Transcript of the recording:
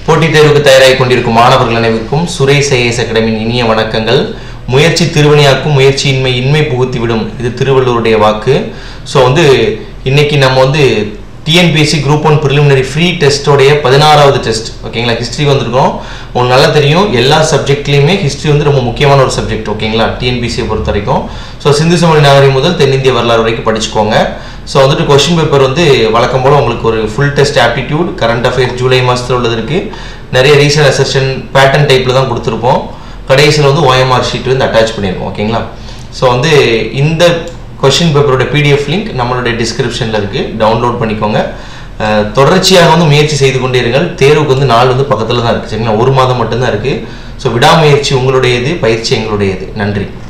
போட்டித் தேர்வுக்கு தயாராகி கொண்டிருக்கும் மாணவர்கள் அனைவருக்கும் சுரேஷ் ஐஏஎஸ் அகாடமியின் இனிய வணக்கங்கள் முயற்சி திருவணியாக்கும் முயற்சியின்மை இன்மை புகுத்திவிடும் இது திருவள்ளுவருடைய வாக்கு ஸோ வந்து இன்னைக்கு நம்ம வந்து TNPSC group one preliminary free டெஸ்ட்டோடைய பதினாறாவது டெஸ்ட் ஓகேங்களா ஹிஸ்ட்ரி வந்திருக்கோம் உங்களுக்கு நல்லா தெரியும் எல்லா சப்ஜெக்ட்லேயுமே ஹிஸ்ட்ரி வந்து ரொம்ப முக்கியமான ஒரு சப்ஜெக்ட் ஓகேங்களா டிஎன்பிஎஸ்சியை பொறுத்த வரைக்கும் ஸோ சிந்து சமவெளி நாகரிகம் முதல் தென்னிந்திய வரலாறு வரைக்கும் படிச்சுக்கோங்க ஸோ வந்துட்டு கொஷின் பேப்பர் வந்து வழக்கம் போல் உங்களுக்கு ஒரு full test aptitude current affairs July மாதத்தில் உள்ளது இருக்குது நிறைய ரீசன் அசெஷன் பேட்டர்ன் டைப்பில் தான் கொடுத்துருப்போம் கடைசியில் வந்து ஓஎம்ஆர் ஷீட் வந்து அட்டாச் பண்ணியிருக்கோம் ஓகேங்களா ஸோ வந்து இந்த கொஷின் பேப்பரோட பிடிஎஃப் லிங்க் நம்மளுடைய டிஸ்கிரிப்ஷனில் இருக்குது டவுன்லோட் பண்ணிக்கோங்க அஹ், தொடர்ச்சியாக வந்து முயற்சி செய்து கொண்டே இருங்கள் தேர்வுக்கு வந்து நாள் வந்து பக்கத்தில் தான் இருக்குது சரிங்களா ஒரு மாதம் மட்டும்தான் இருக்குது ஸோ விடாமுயற்சி உங்களுடையது பயிற்சி எங்களுடையது நன்றி